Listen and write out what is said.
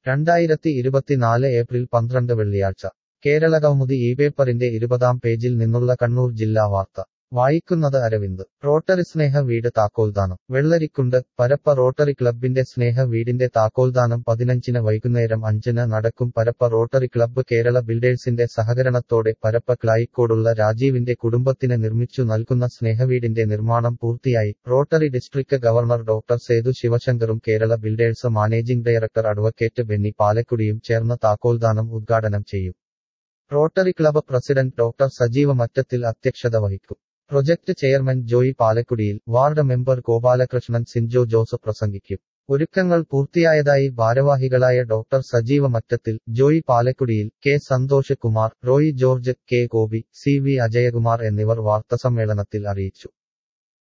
രണ്ടായിരത്തി ഇരുപത്തിനാല് ഏപ്രിൽ പന്ത്രണ്ട് വെള്ളിയാഴ്ച കേരളകൗമുദി ഈ പേപ്പറിന്റെ ഇരുപതാം പേജിൽ നിന്നുള്ള കണ്ണൂർ ജില്ലാ വാർത്ത വായിക്കുന്നത് അരവിന്ദ് റോട്ടറി സ്നേഹ വീട് താക്കോൽദാനം വെള്ളരിക്കുണ്ട് പരപ്പ റോട്ടറി ക്ലബിന്റെ സ്നേഹ വീടിന്റെ താക്കോൽദാനം പതിനഞ്ചിന് വൈകുന്നേരം അഞ്ചിന് നടക്കും പരപ്പ റോട്ടറി ക്ലബ്ബ് കേരള ബിൽഡേഴ്സിന്റെ സഹകരണത്തോടെ പരപ്പ ക്ലായിക്കോടുള്ള രാജീവിന്റെ കുടുംബത്തിന് നിർമ്മിച്ചു നൽകുന്ന സ്നേഹവീടിന്റെ നിർമ്മാണം പൂർത്തിയായി rotary district governor doctor Sethu ശിവശങ്കറും Kerala builders managing director advocate Benny പാലക്കുടിയും ചേർന്ന് താക്കോൽദാനം ഉദ്ഘാടനം ചെയ്യും rotary club president doctor Sajeeva Mattathil അധ്യക്ഷത വഹിക്കും project chairman Joy Palakkudiyil ward member Gopalakrishnan Sinjo Jose പ്രസംഗിക്കും ഒരുക്കങ്ങൾ പൂർത്തിയായതായി ഭാരവാഹികളായ doctor Sajeeva Mattathil Joy Palakkudiyil K Santhosh Kumar Roy George K Gopi C V Ajayakumar എന്നിവർ വാർത്തസമ്മേളനത്തിൽ അറിയിച്ചു